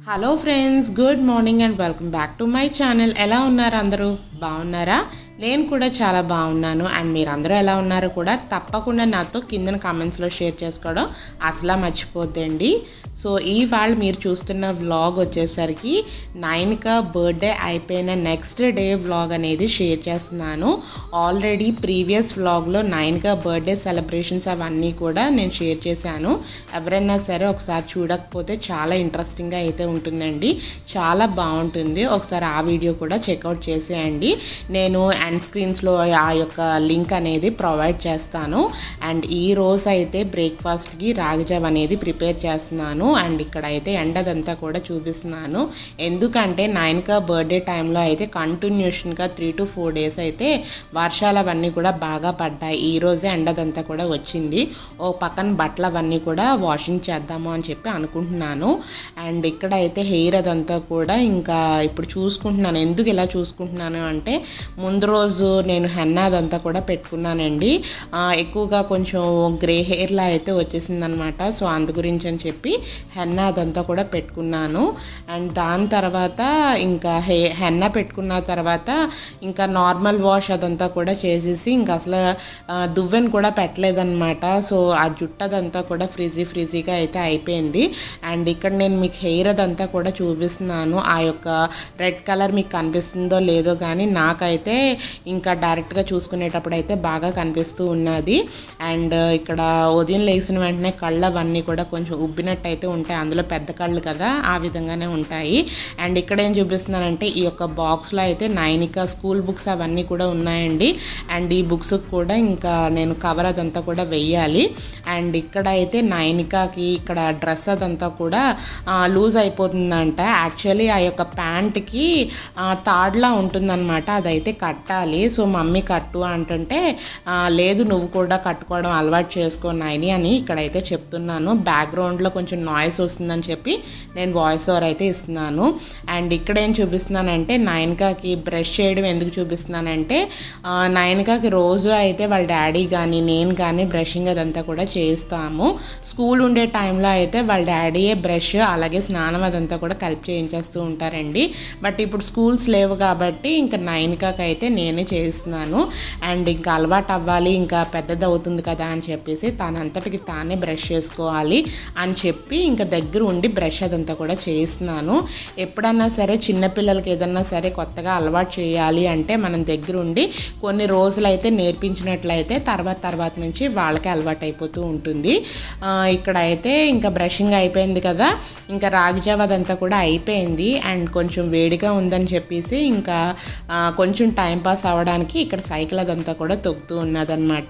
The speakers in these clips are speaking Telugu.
hello friends good morning and welcome back to my channel ఎలా ఉన్నారు అందరూ బాగున్నారా నేను కూడా చాలా బాగున్నాను అండ్ మీరందరూ ఎలా ఉన్నారో కూడా తప్పకుండా నాతో కింద కామెంట్స్లో షేర్ చేసుకోవడం అసలు మర్చిపోద్దండి సో ఈ వాళ్ళు మీరు చూస్తున్న వ్లాగ్ వచ్చేసరికి నైన్క బర్త్డే అయిపోయిన నెక్స్ట్ డే వ్లాగ్ అనేది షేర్ చేస్తున్నాను ఆల్రెడీ ప్రీవియస్ వ్లాగ్లో నైన్క బర్త్డే సెలబ్రేషన్స్ అవన్నీ కూడా నేను షేర్ చేశాను ఎవరైనా సరే ఒకసారి చూడకపోతే చాలా ఇంట్రెస్టింగ్గా అయితే ఉంటుందండి చాలా బాగుంటుంది ఒకసారి ఆ వీడియో కూడా చెక్అవుట్ చేసేయండి నేను అండ్ స్క్రీన్స్లో ఆ యొక్క లింక్ అనేది ప్రొవైడ్ చేస్తాను అండ్ ఈ రోజు అయితే బ్రేక్ఫాస్ట్కి రాగిజావ్ అనేది ప్రిపేర్ చేస్తున్నాను అండ్ ఇక్కడ అయితే ఎండదంతా కూడా చూపిస్తున్నాను ఎందుకంటే నైన్కా బర్త్డే టైంలో అయితే కంటిన్యూషన్గా త్రీ టు ఫోర్ డేస్ అయితే వర్షాలు అవన్నీ కూడా బాగా పడ్డాయి ఈ రోజే ఎండదంతా కూడా వచ్చింది ఓ పక్కన బట్టలు అవన్నీ కూడా వాషింగ్ చేద్దాము అని చెప్పి అనుకుంటున్నాను అండ్ ఇక్కడ అయితే హెయిర్ అదంతా కూడా ఇంకా ఇప్పుడు చూసుకుంటున్నాను ఎందుకు ఇలా చూసుకుంటున్నాను అంటే ముందు రోజు నేను హెన్నా అదంతా కూడా పెట్టుకున్నానండి ఆ, ఎక్కువగా కొంచెం గ్రే హెయిర్లా అయితే వచ్చేసింది అనమాట సో అందు గురించి అని చెప్పి హెన్నా అదంతా కూడా పెట్టుకున్నాను అండ్ దాని తర్వాత ఇంకా హే హెన్నా పెట్టుకున్న తర్వాత ఇంకా నార్మల్ వాష్ అదంతా కూడా చేసేసి ఇంకా అసలు ఆ, దువ్వెన కూడా పెట్టలేదన్నమాట సో ఆ జుట్టు అదంతా కూడా ఫ్రిజీ ఫ్రిజీగా అయితే అయిపోయింది అండ్ ఇక్కడ నేను మీకు హెయిర్ అదంతా కూడా చూపిస్తున్నాను ఆ యొక్క రెడ్ కలర్ మీకు కనిపిస్తుందో లేదో కానీ నాకైతే ఇంకా డైరెక్ట్గా చూసుకునేటప్పుడు అయితే బాగా కనిపిస్తూ ఉన్నది అండ్ ఇక్కడ ఉదయం లేచిన వెంటనే కళ్ళు అవన్నీ కూడా కొంచెం ఉబ్బినట్టు అయితే ఉంటాయి అందులో పెద్ద కళ్ళు కదా ఆ విధంగానే ఉంటాయి అండ్ ఇక్కడ ఏం చూపిస్తున్నానంటే ఈ యొక్క బాక్స్లో అయితే నైనిక స్కూల్ బుక్స్ అవన్నీ కూడా ఉన్నాయండి అండ్ ఈ బుక్స్ కూడా ఇంకా నేను కవర్ అదంతా కూడా వెయ్యాలి అండ్ ఇక్కడ అయితే నైనికాకి ఇక్కడ డ్రెస్ అదంతా కూడా లూజ్ అయిపోతుందంట యాక్చువల్లీ ఆ యొక్క ప్యాంట్కి తాడ్లా ఉంటుందన్నమాట అదైతే కట్టాలి సో మమ్మీ కట్టు అంటుంటే "ఆ, లేదు నువ్వు కూడా కట్టుకోవడం అలవాటు చేసుకో నాయని అని ఇక్కడైతే చెప్తున్నాను బ్యాక్గ్రౌండ్లో కొంచెం నాయిస్ వస్తుందని చెప్పి నేను వాయిస్ ఓవర్ అయితే ఇస్తున్నాను అండ్ ఇక్కడ ఏం చూపిస్తున్నానంటే నయనకాకి బ్రష్ చేయడం ఎందుకు చూపిస్తున్నానంటే ఆ, నయనకాకి రోజు అయితే వాళ్ళ డాడీ కానీ నేను కానీ బ్రషింగ్ అదంతా కూడా చేస్తాము స్కూల్ ఉండే టైంలో అయితే వాళ్ళ డాడీయే బ్రష్ అలాగే స్నానం అదంతా కూడా కలిపి చేయించేస్తూ ఉంటారండి బట్ ఇప్పుడు స్కూల్స్ లేవు కాబట్టి ఇంకా నైన్కాకి అయితే నేనే చేస్తున్నాను అండ్ ఇంకా అలవాటు అవ్వాలి ఇంకా పెద్దది అవుతుంది కదా అని చెప్పేసి తనంతటికి తానే బ్రష్ చేసుకోవాలి అని చెప్పి ఇంకా దగ్గర ఉండి బ్రష్ అదంతా కూడా చేస్తున్నాను ఎప్పుడన్నా సరే చిన్నపిల్లలకి ఏదన్నా సరే కొత్తగా అలవాటు చేయాలి అంటే మనం దగ్గర ఉండి కొన్ని రోజులు అయితే నేర్పించినట్లయితే తర్వాత తర్వాత నుంచి వాళ్ళకే అలవాటు అయిపోతూ ఉంటుంది ఆ, ఇక్కడ అయితే ఇంకా బ్రషింగ్ అయిపోయింది కదా ఇంకా రాగిజావ అదంతా కూడా అయిపోయింది అండ్ కొంచెం వేడిగా ఉందని చెప్పేసి ఇంకా ఆ, కొంచెం టైం పాస్ అవ్వడానికి ఇక్కడ సైకిల్ అదంతా కూడా తొక్కుతూ ఉన్నదన్నమాట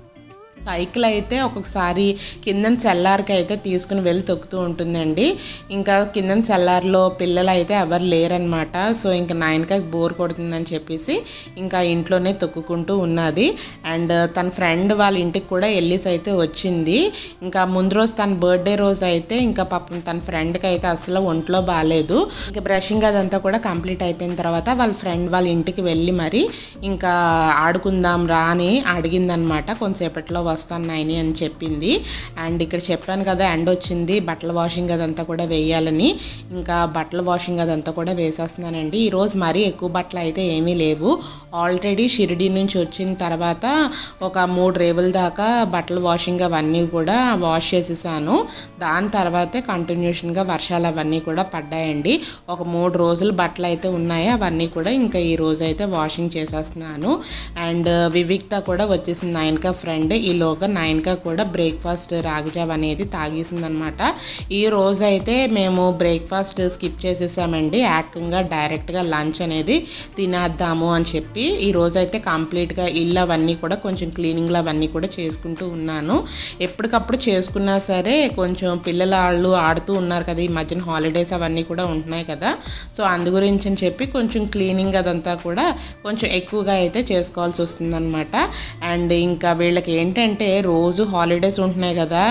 సైకిల్ అయితే ఒక్కొక్కసారి కిందన సెల్లార్కి అయితే తీసుకుని వెళ్ళి తొక్కుతూ ఉంటుందండి ఇంకా కిందన సెల్లార్లో పిల్లలు అయితే ఎవరు లేరనమాట సో ఇంకా నైన్కి బోర్ కొడుతుందని చెప్పేసి ఇంకా ఇంట్లోనే తొక్కుకుంటూ ఉన్నది అండ్ తన ఫ్రెండ్ వాళ్ళ ఇంటికి కూడా వెళ్ళేసి అయితే వచ్చింది ఇంకా ముందు రోజు తన బర్త్డే రోజు అయితే ఇంకా పాపం తన ఫ్రెండ్కి అయితే అసలు ఒంట్లో బాగాలేదు ఇంకా బ్రషింగ్ అదంతా కూడా కంప్లీట్ అయిపోయిన తర్వాత వాళ్ళ ఫ్రెండ్ వాళ్ళ ఇంటికి వెళ్ళి మరి ఇంకా ఆడుకుందాం రా అని అడిగిందనమాట కొంతసేపట్లో వస్తాను నైని అని చెప్పింది అండ్ ఇక్కడ చెప్పాను కదా ఎండ్ వచ్చింది బట్టల వాషింగ్ అదంతా కూడా వేయాలని ఇంకా బట్టల వాషింగ్ అదంతా కూడా వేసేస్తున్నానండి ఈరోజు మరీ ఎక్కువ బట్టలు అయితే ఏమీ లేవు ఆల్రెడీ షిరిడి నుంచి వచ్చిన తర్వాత ఒక మూడు రేవుల దాకా బట్టల వాషింగ్ అవన్నీ కూడా వాష్ చేసేసాను దాని తర్వాతే కంటిన్యూషన్గా వర్షాలు అవన్నీ కూడా పడ్డాయండి ఒక మూడు రోజులు బట్టలు అయితే ఉన్నాయి అవన్నీ కూడా ఇంకా ఈ రోజు అయితే వాషింగ్ చేసేస్తున్నాను అండ్ వివిక్త కూడా వచ్చేసింది నైన్కా ఫ్రెండ్ ఈలోగా నైన్కా కూడా బ్రేక్ఫాస్ట్ రాగిజావ్ అనేది తాగేసిందనమాట ఈ రోజు అయితే మేము బ్రేక్ఫాస్ట్ స్కిప్ చేసేసామండి ఏకంగా డైరెక్ట్గా లంచ్ అనేది తినేద్దాము అని చెప్పి ఈ రోజు అయితే కంప్లీట్గా ఇల్లు అవన్నీ కూడా కొంచెం క్లీనింగ్లు అవన్నీ కూడా చేసుకుంటూ ఉన్నాను ఎప్పటికప్పుడు చేసుకున్నా సరే కొంచెం పిల్లల వాళ్ళు ఆడుతూ ఉన్నారు కదా ఈ మధ్యన హాలిడేస్ అవన్నీ కూడా ఉంటున్నాయి కదా సో అందు గురించి అని చెప్పి కొంచెం క్లీనింగ్ అదంతా కూడా కొంచెం ఎక్కువగా అయితే చేసుకోవాల్సి వస్తుందన్నమాట అండ్ ఇంకా వీళ్ళకి ఏంటంటే రోజు హాలిడేస్ ఉంటున్నాయి కదా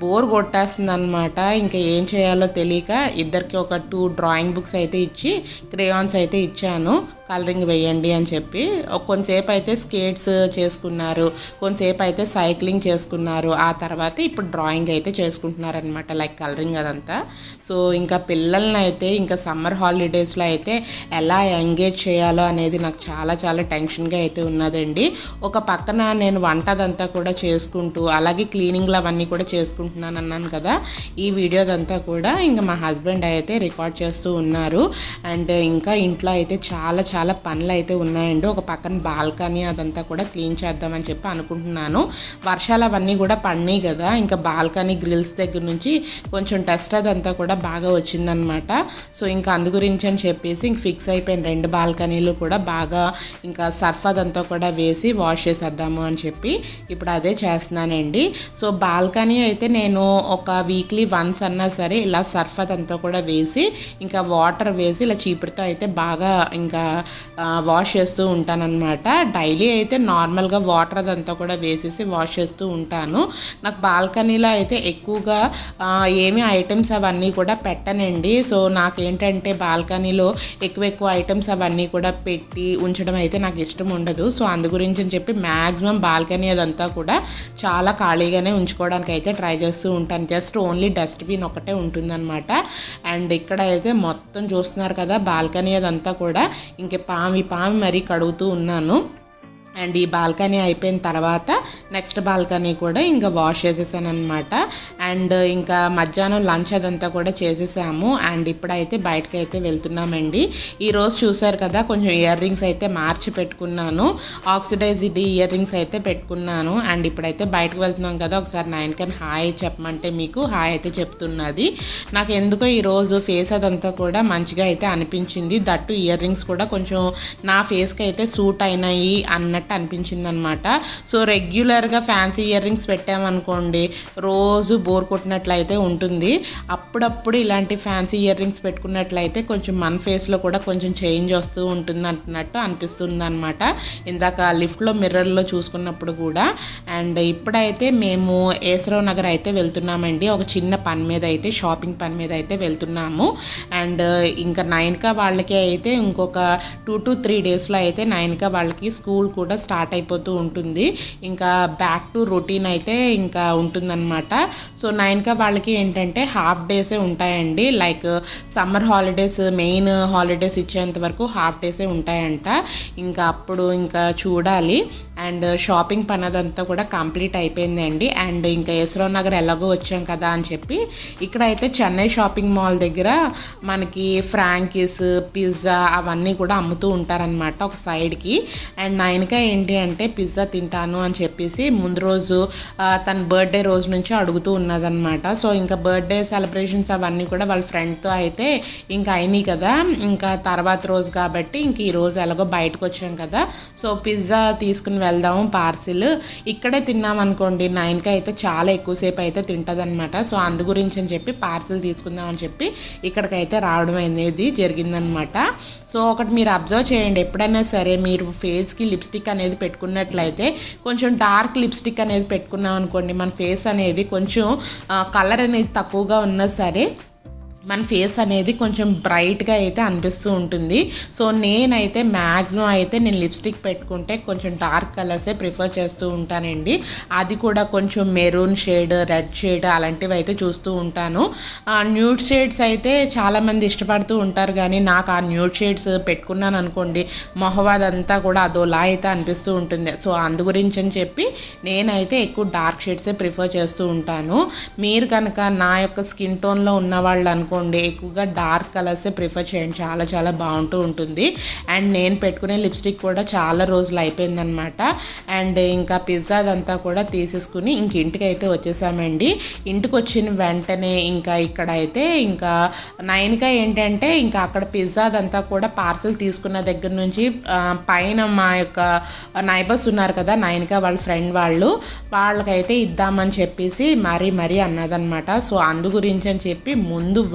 బోర్ కొట్టేస్తుంది అనమాట ఇంకా ఏం చేయాలో తెలియక ఇద్దరికి ఒక టూ డ్రాయింగ్ బుక్స్ అయితే ఇచ్చి క్రేయాన్స్ అయితే ఇచ్చాను కలరింగ్ వేయండి అని చెప్పి ఒక కొంతసేపు అయితే స్కేట్స్ చేసుకున్నారు కొంతసేపు అయితే సైక్లింగ్ చేసుకున్నారు ఆ తర్వాత ఇప్పుడు డ్రాయింగ్ అయితే చేసుకుంటున్నారు అనమాట లైక్ కలరింగ్ అదంతా సో ఇంకా పిల్లల్ని అయితే ఇంకా సమ్మర్ హాలిడేస్లో అయితే ఎలా ఎంగేజ్ చేయాలో అనేది నాకు చాలా చాలా టెన్షన్గా అయితే ఉన్నదండి ఒక పక్కన నేను వంట అదంతా కూడా చేసుకుంటూ అలాగే క్లీనింగ్లు అవన్నీ కూడా చేసుకుంటున్నాను అన్నాను కదా ఈ వీడియోదంతా కూడా ఇంకా మా హస్బెండ్ అయితే రికార్డ్ చేస్తూ ఉన్నారు అండ్ ఇంకా ఇంట్లో అయితే చాలా చాలా పనులు అయితే ఉన్నాయండి ఒక పక్కన బాల్కనీ అదంతా కూడా క్లీన్ చేద్దామని చెప్పి అనుకుంటున్నాను వర్షాలు అవన్నీ కూడా పడినాయి కదా ఇంకా బాల్కనీ గ్రిల్స్ దగ్గర నుంచి కొంచెం టెస్ట్ అదంతా కూడా బాగా వచ్చిందనమాట సో ఇంకా అందు గురించి అని చెప్పేసి ఇంక ఫిక్స్ అయిపోయిన రెండు బాల్కనీలు కూడా బాగా ఇంకా సర్ఫ్ అదంతా కూడా వేసి వాష్ చేసేద్దాము అని చెప్పి ఇప్పుడు అదే చేస్తున్నానండి సో బాల్కనీ అయితే నేను ఒక వీక్లీ వన్స్ అన్నా సరే ఇలా సర్ఫ్ అదంతా కూడా వేసి ఇంకా వాటర్ వేసి ఇలా చీపురుతో అయితే బాగా ఇంకా వాష్ చేస్తూ ఉంటానన్నమాట డైలీ అయితే నార్మల్గా వాటర్ అదంతా కూడా వేసేసి వాష్ చేస్తూ ఉంటాను నాకు బాల్కనీలో అయితే ఎక్కువగా ఆ, ఏమి ఐటమ్స్ అవన్నీ కూడా పెట్టనండి సో నాకేంటంటే బాల్కనీలో ఎక్కువ ఎక్కువ ఐటమ్స్ అవన్నీ కూడా పెట్టి ఉంచడం అయితే నాకు ఇష్టం ఉండదు సో అందు గురించి అని చెప్పి మ్యాక్సిమం బాల్కనీ అదంతా కూడా చాలా ఖాళీగానే ఉంచుకోవడానికి అయితే ట్రై చేస్తూ ఉంటాను జస్ట్ ఓన్లీ డస్ట్బిన్ ఒకటే ఉంటుందన్నమాట అండ్ ఇక్కడ అయితే మొత్తం చూస్తున్నారు కదా బాల్కనీ అదంతా కూడా ఇంక పామి పామి మరీ కడుగుతూ ఉన్నాను అండ్ ఈ బాల్కనీ అయిపోయిన తర్వాత నెక్స్ట్ బాల్కనీ కూడా ఇంకా వాష్ చేసేసాను అనమాట అండ్ ఇంకా మధ్యాహ్నం లంచ్ అదంతా కూడా చేసేసాము అండ్ ఇప్పుడైతే బయటకు అయితే వెళ్తున్నామండి ఈరోజు చూసారు కదా కొంచెం ఇయర్ రింగ్స్ అయితే మార్చి పెట్టుకున్నాను ఆక్సిడైజ్డ్ ఇయర్ రింగ్స్ అయితే పెట్టుకున్నాను అండ్ ఇప్పుడైతే బయటకు వెళ్తున్నాం కదా ఒకసారి నైన్ కన్ హాయ్ చెప్పమంటే మీకు హాయ్ అయితే చెప్తున్నది నాకు ఎందుకో ఈరోజు ఫేస్ అదంతా కూడా మంచిగా అయితే అనిపించింది దట్టు ఇయర్ రింగ్స్ కూడా కొంచెం నా ఫేస్కి అయితే సూట్ అయినాయి అన్నట్టు అనిపించింది అనమాట సో రెగ్యులర్గా ఫ్యాన్సీ ఇయర్ రింగ్స్ పెట్టామనుకోండి రోజు బోర్ కొట్టినట్లయితే ఉంటుంది అప్పుడప్పుడు ఇలాంటి ఫ్యాన్సీ ఇయర్ రింగ్స్ పెట్టుకున్నట్లయితే కొంచెం మన ఫేస్లో కూడా కొంచెం చేంజ్ వస్తూ ఉంటుంది అంటున్నట్టు అనిపిస్తుంది అనమాట ఇందాక లిఫ్ట్లో మిర్రర్లో చూసుకున్నప్పుడు కూడా అండ్ ఇప్పుడైతే మేము ఏసరావు నగర్ అయితే వెళ్తున్నామండి ఒక చిన్న పని మీద అయితే షాపింగ్ పని మీద అయితే వెళ్తున్నాము అండ్ ఇంకా నైన్కా వాళ్ళకి అయితే ఇంకొక టూ టు త్రీ డేస్లో అయితే నైన్కా వాళ్ళకి స్కూల్ కూడా స్టార్ట్ అయిపోతూ ఉంటుంది ఇంకా బ్యాక్ టు రొటీన్ అయితే ఇంకా ఉంటుందన్నమాట సో నైన్కా వాళ్ళకి ఏంటంటే హాఫ్ డేసే ఉంటాయండి like summer holidays main holidays ఇచ్చేంత వరకు హాఫ్ డేసే ఉంటాయంట ఇంకా అప్పుడు ఇంకా చూడాలి అండ్ షాపింగ్ పని అదంతా కూడా కంప్లీట్ అయిపోయిందండి అండ్ ఇంకా యశ్వరావు నగర్ ఎలాగో వచ్చాం కదా అని చెప్పి ఇక్కడ అయితే చెన్నై షాపింగ్ మాల్ దగ్గర మనకి ఫ్రాంకీస్ పిజ్జా అవన్నీ కూడా అమ్ముతూ ఉంటారనమాట ఒక సైడ్కి అండ్ నైన్కా ఏంటి అంటే పిజ్జా తింటాను అని చెప్పేసి ముందు రోజు ఆ, తన బర్త్డే రోజు నుంచి అడుగుతూ ఉన్నదన్నమాట సో ఇంకా బర్త్డే సెలబ్రేషన్స్ అవన్నీ కూడా వాళ్ళ ఫ్రెండ్తో అయితే ఇంకా అయినాయి కదా ఇంకా తర్వాత రోజు కాబట్టి ఇంక ఈ రోజు ఎలాగో బయటకు వచ్చాం కదా సో పిజ్జా తీసుకుని వెళ్దాము పార్సిల్ ఇక్కడే తిన్నాం అనుకోండి నైన్కి అయితే చాలా ఎక్కువసేపు అయితే తింటదన్నమాట సో అందు గురించి అని చెప్పి పార్సిల్ తీసుకుందాం అని చెప్పి ఇక్కడికైతే రావడం అనేది జరిగిందనమాట సో ఒకటి మీరు అబ్జర్వ్ చేయండి ఎప్పుడైనా సరే మీరు ఫేస్కి లిప్స్టిక్ అనేది పెట్టుకున్నట్లయితే కొంచెం డార్క్ లిప్స్టిక్ అనేది పెట్టుకున్నాం అనుకోండి మన ఫేస్ అనేది కొంచెం కలర్ అనేది తక్కువగా ఉన్నా సరే మన ఫేస్ అనేది కొంచెం బ్రైట్గా అయితే అనిపిస్తూ ఉంటుంది సో నేనైతే మ్యాక్సిమం అయితే నేను లిప్స్టిక్ పెట్టుకుంటే కొంచెం డార్క్ కలర్సే ప్రిఫర్ చేస్తూ ఉంటానండి అది కూడా కొంచెం మెరూన్ షేడ్ రెడ్ షేడ్ అలాంటివి అయితే చూస్తూ ఉంటాను న్యూడ్ షేడ్స్ అయితే చాలామంది ఇష్టపడుతూ ఉంటారు కానీ నాకు ఆ న్యూడ్ షేడ్స్ పెట్టుకున్నాను అనుకోండి మొహవాద్ అంతా కూడా అదోలా అయితే అనిపిస్తూ ఉంటుంది సో అందు గురించి అని చెప్పి నేనైతే ఎక్కువ డార్క్ షేడ్సే ప్రిఫర్ చేస్తూ ఉంటాను మీరు కనుక నా యొక్క స్కిన్ టోన్లో ఉన్న వాళ్ళు అనుకోండి ఎక్కువగా డార్క్ కలర్సే ప్రిఫర్ చేయండి చాలా చాలా బాగుంటూ ఉంటుంది అండ్ నేను పెట్టుకునే లిప్స్టిక్ కూడా చాలా రోజులు అయిపోయిందనమాట అండ్ ఇంకా పిజ్జా అదంతా కూడా తీసేసుకుని ఇంక ఇంటికి అయితే వచ్చేసామండి ఇంటికి వచ్చిన వెంటనే ఇంకా ఇక్కడ అయితే ఇంకా నైన్గా ఏంటంటే ఇంకా అక్కడ పిజ్జా అదంతా కూడా పార్సల్ తీసుకున్న దగ్గర నుంచి ఆ, పైన మా యొక్క నైబర్స్ ఉన్నారు కదా నైన్గా వాళ్ళ ఫ్రెండ్ వాళ్ళు వాళ్ళకైతే ఇద్దామని చెప్పేసి మరీ మరీ అన్నదనమాట సో అందు గురించి అని చెప్పి ముందు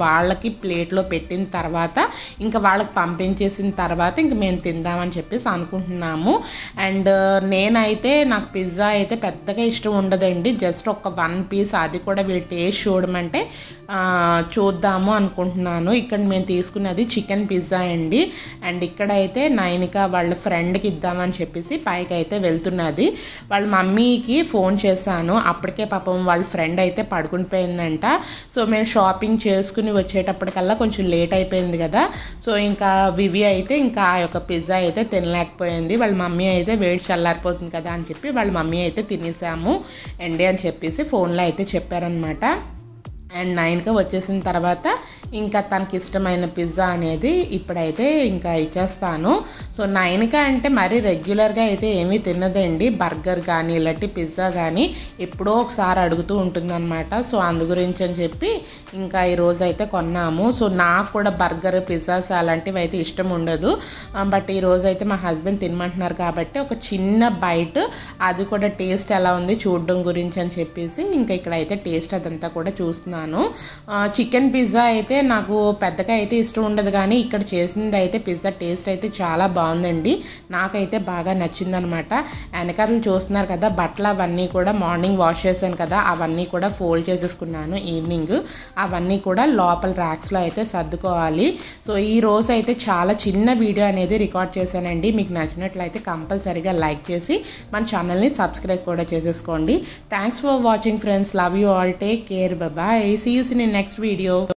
వాళ్ళకి ప్లేట్లో పెట్టిన తర్వాత ఇంకా వాళ్ళకి పంపించేసిన తర్వాత ఇంక మేము తిందామని చెప్పేసి అనుకుంటున్నాము అండ్ నేనైతే నాకు పిజ్జా అయితే పెద్దగా ఇష్టం ఉండదండి జస్ట్ ఒక వన్ పీస్ అది కూడా వీళ్ళు టేస్ట్ చూడమంటే ఆ, చూద్దాము అనుకుంటున్నాను ఇక్కడ మేము తీసుకున్నది చికెన్ పిజ్జా అండి అండ్ ఇక్కడైతే నైనిక వాళ్ళ ఫ్రెండ్కి ఇద్దామని చెప్పేసి పైకి అయితే వెళ్తున్నది వాళ్ళ మమ్మీకి ఫోన్ చేశాను అప్పటికే పాపం వాళ్ళ ఫ్రెండ్ అయితే పడుకుని పోయిందంట సో మేము షాపింగ్ చేసుకుని వచ్చేటప్పటికల్లా కొంచెం లేట్ అయిపోయింది కదా సో ఇంకా వివి అయితే ఇంకా ఆ యొక్క పిజ్జా అయితే తినలేకపోయింది వాళ్ళ మమ్మీ అయితే వేడి చల్లారిపోతుంది కదా అని చెప్పి వాళ్ళ మమ్మీ అయితే తినేసాము అండి అని చెప్పేసి ఫోన్లో అయితే చెప్పారనమాట అండ్ నైన్కి వచ్చేసిన తర్వాత ఇంకా తనకి ఇష్టమైన పిజ్జా అనేది ఇప్పుడైతే ఇంకా ఇచ్చేస్తాను సో నైన్క అంటే మరీ రెగ్యులర్గా అయితే ఏమీ తినదండి బర్గర్ కానీ ఇలాంటి పిజ్జా కానీ ఎప్పుడో ఒకసారి అడుగుతూ ఉంటుందన్నమాట సో అందు గురించి అని చెప్పి ఇంకా ఈరోజు అయితే కొన్నాము సో నాకు కూడా బర్గర్ పిజ్జాస్ అలాంటివి అయితే ఇష్టం ఉండదు ఆ, బట్ ఈ రోజు అయితే మా హస్బెండ్ తినమంటున్నారు కాబట్టి ఒక చిన్న బైట్ అది కూడా టేస్ట్ ఎలా ఉంది చూడడం గురించి అని చెప్పేసి ఇంకా ఇక్కడ అయితే టేస్ట్ అదంతా కూడా చూస్తున్నాను చికెన్ పిజ్జా అయితే నాకు పెద్దగా అయితే ఇష్టం ఉండదు కానీ ఇక్కడ చేసింది అయితే పిజ్జా టేస్ట్ అయితే చాలా బాగుందండి నాకైతే బాగా నచ్చిందనమాట వెనకాతలు చూస్తున్నారు కదా బట్టలు అవన్నీ కూడా మార్నింగ్ వాష్ చేశాను కదా అవన్నీ కూడా ఫోల్డ్ చేసేసుకున్నాను ఈవినింగ్ అవన్నీ కూడా లోపల ర్యాక్స్లో అయితే సర్దుకోవాలి సో ఈ రోజు అయితే చాలా చిన్న వీడియో అనేది రికార్డ్ చేశానండి మీకు నచ్చినట్లయితే కంపల్సరీగా లైక్ చేసి మన ఛానల్ని సబ్స్క్రైబ్ కూడా చేసేసుకోండి thanks for watching friends love you all take care bye see yous in next video